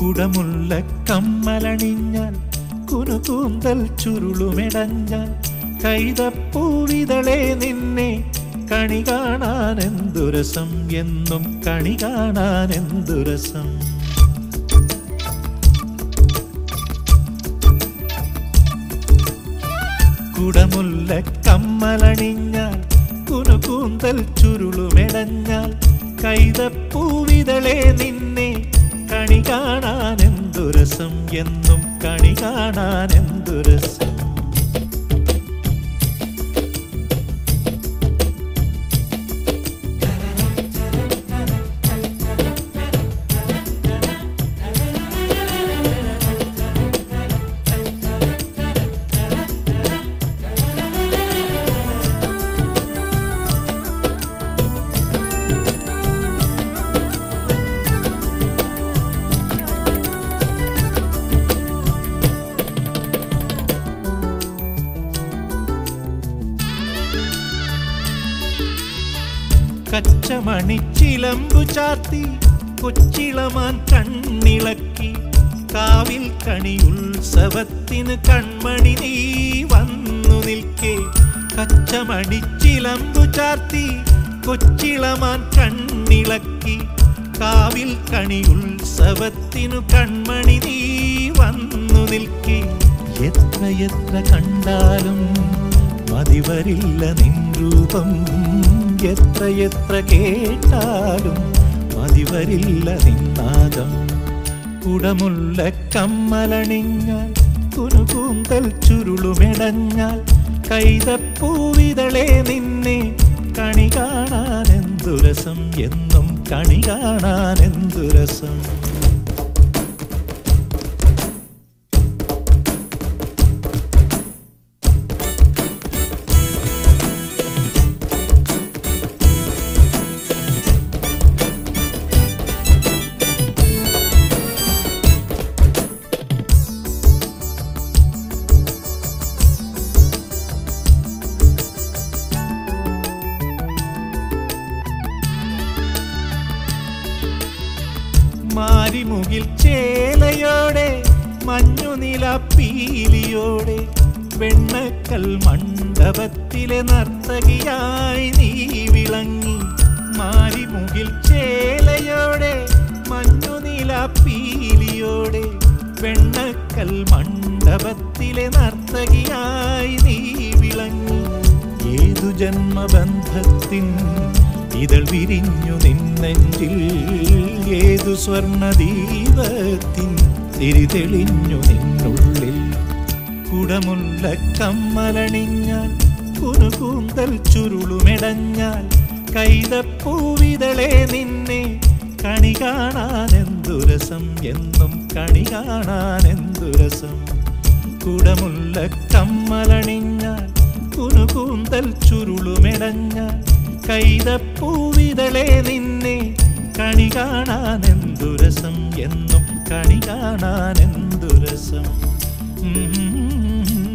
കുടമുള്ള കമ്മലണിഞ്ഞാൽ കുനുകൂന്തൽ ചുരുളുമെടഞ്ഞാൽ കൈതപ്പൂവിതളെ നിന്നെ കണി കാണാൻ എന്തുരസം എന്നും കണി കാണാൻ എന്തുരസം കുടമുല്ല കമ്മലണിഞ്ഞാൽ കുനുകൂന്തൽ ചുരുളുമെടഞ്ഞാൽ കൈതപ്പൂവിതളെ നിന്നെ കണി കാണാൻ എന്തുരസം എന്നും കണി കാണാൻ എന്തുരസം കച്ചമണിച്ചിലമ്പു ചാർത്തി കൊച്ചിളമാൻ കണ്ണിളക്കി കാവിൽ കണിയുത്സവത്തിന് കൺമണി നീ വന്നു നിൽക്കേ കച്ചമണിച്ചിലമ്പു ചാർത്തി കൊച്ചിളമാൻ കണ്ണിളക്കി കാവിൽ കണിയുത്സവത്തിനു കൺമണി നീ വന്നു നിൽക്കേ എത്ര എത്ര കണ്ടാലും മതിവരില്ല നിൻ രൂപം എത്ര എത്ര കേട്ടാലും മതിവരില്ല നിന്നാദം കുടമുള്ള കമ്മലണിഞ്ഞാൽ കുനുകൂന്തൽ ചുരുളുമെടഞ്ഞാൽ കൈതപ്പൂവിതളെ നിന്നെ കണി കാണാൻ എന്തുരസം എന്നും കണി കാണാൻ എന്തുരസം മാരിമുകിൽ ചേലയോടെ മഞ്ഞുനില പീലിയോടെ വെണ്ണക്കൽ മണ്ഡപത്തിലെ നർത്തകിയായി നീ വിളങ്ങി മാരിമുകിൽ ചേലയോടെ മഞ്ഞുനില പീലിയോടെ വെണ്ണക്കൽ മണ്ഡപത്തിലെ നർത്തകിയായി നീ വിളങ്ങി ഏതു ജന്മബന്ധത്തിൻ ഇതൾ വിരിഞ്ഞു നിന്നെഞ്ചിൽ ഏതു സ്വർണദീപത്തിൻ തിരിതെളിഞ്ഞു നിന്നുള്ളിൽ കുടമുള്ള കമ്മലണിഞ്ഞാൽ കുനുകൂന്തൽ ചുരുളുമെടഞ്ഞാൽ കൈതപ്പൂവിതളെ നിന്നെ കണി കാണാൻ എന്തുരസം എന്നും കണി കാണാൻ എന്തുരസം കുടമുള്ള കമ്മലണിഞ്ഞാൽ കുനുകൂന്തൽ ചുരുളുമെടഞ്ഞാൽ കൈതപ്പൂവിതളെ നിന്നെ കണി കാണാൻ എന്തുരസം എന്നും കണി കാണാൻ എന്തുരസം ഉം